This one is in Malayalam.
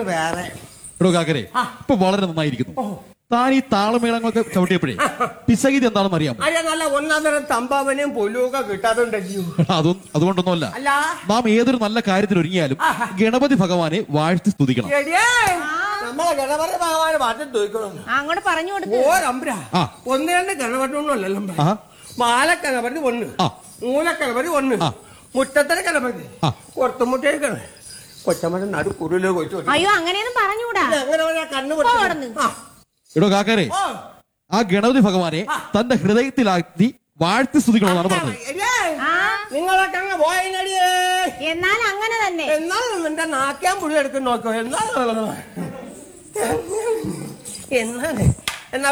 വേറെ എടോ കാക്കരെ ആ. ഇപ്പൊ വളരെ നന്നായിരിക്കുന്നു ഓ. താൻ ഈ താളമേളങ്ങളൊക്കെ ചവിട്ടിയപ്പോഴേ പിസഗീതി എന്താണെന്ന് അറിയാമോ അല്ല നല്ല ഒന്നാം തരം തമ്പാവനെയും പൊല്ലുമൊക്കെ കിട്ടാതുണ്ടല്ലോ അതും അതുകൊണ്ടൊന്നുമല്ല അല്ല നാം ഏതൊരു നല്ല കാര്യത്തിൽ ഒരുങ്ങിയാലും ആഹാ. ഗണപതി ഭഗവാനെ വാഴ്ത്തി സ്തുതിക്കണം എടിയേ, നമ്മളെ ഗണപതി ഭഗവാന് പാട്ട് ചോദിക്കണം ആ, അങ്ങോട്ട് പറഞ്ഞു കൊടുക്ക് ഓരമ്പര ആ. ഒന്ന് രണ്ട് ഗണപതിയൊന്നുമല്ലല്ലോ ആ. മാലക്കണപതി ഒന്ന് ആ. മൂലക്കണപതി ഒന്ന് ആ. മുറ്റത്തര ഗണപതി ആ. കൊത്തുമുട്ടേക്കാണ് കൊച്ചമ്മന്റെ നടു കുരുലോ കൊച്ചു അയ്യോ അങ്ങനെയൊന്നും പറഞ്ഞൂടാ അങ്ങനെ പറഞ്ഞാ കണ്ണു പോ അവിടുന്ന്. ആ. എടോ കാക്കരെ ഓ. ആ ഗണപതി ഭഗവാനെ തന്റെ ഹൃദയത്തിലാക്കി വാഴ്ത്തി സ്തുതിക്കണമെന്നാണ് പറഞ്ഞത് എടിയേ, ആ നിങ്ങളൊക്കെ അങ്ങ് പോയടിയേ എന്നാൽ അങ്ങനെ തന്നെ എന്നാൽ നിന്റെ നാക്കാൻ പുള്ളി എടുക്കും നോക്കോ എന്നാൽ എന്നാൽ